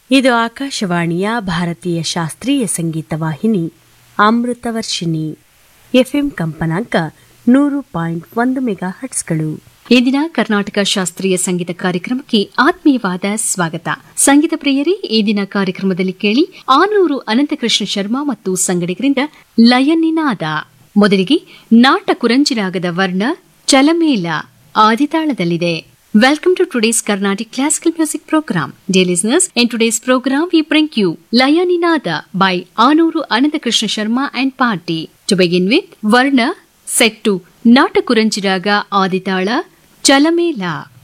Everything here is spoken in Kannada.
ಇದು ಆಕಾಶವಾಣಿಯ ಭಾರತೀಯ ಶಾಸ್ತ್ರೀಯ ಸಂಗೀತ ವಾಹಿನಿ ಅಮೃತವರ್ಷಿಣಿ ಎಫ್ಎಂ ಕಂಪನಾಂಕ ನೂರು ಪಾಯಿಂಟ್ ಒಂದು ಮೆಗಾ ಹಟ್ಸ್ಗಳು ಇಂದಿನ ಕರ್ನಾಟಕ ಶಾಸ್ತ್ರೀಯ ಸಂಗೀತ ಕಾರ್ಯಕ್ರಮಕ್ಕೆ ಆತ್ಮೀಯವಾದ ಸ್ವಾಗತ ಸಂಗೀತ ಪ್ರಿಯರೇ ಈ ದಿನ ಕಾರ್ಯಕ್ರಮದಲ್ಲಿ ಕೇಳಿ ಆನೂರು ಅನಂತಕೃಷ್ಣ ಶರ್ಮಾ ಮತ್ತು ಸಂಗಡಿಗರಿಂದ ಲಯನಿನಾದ ಮೊದಲಿಗೆ ನಾಟ ಕುರಂಜಿರಾಗದ ವರ್ಣ ಚಲಮೇಲ ಆದಿತಾಳದಲ್ಲಿದೆ Welcome to today's Carnatic Classical Music Program. Dear listeners, in today's program we bring you Layaninada by Anuru Anandakrishna Sharma and Party. To begin with, Varna set to Natakuranjiraga Aditala Chalamela.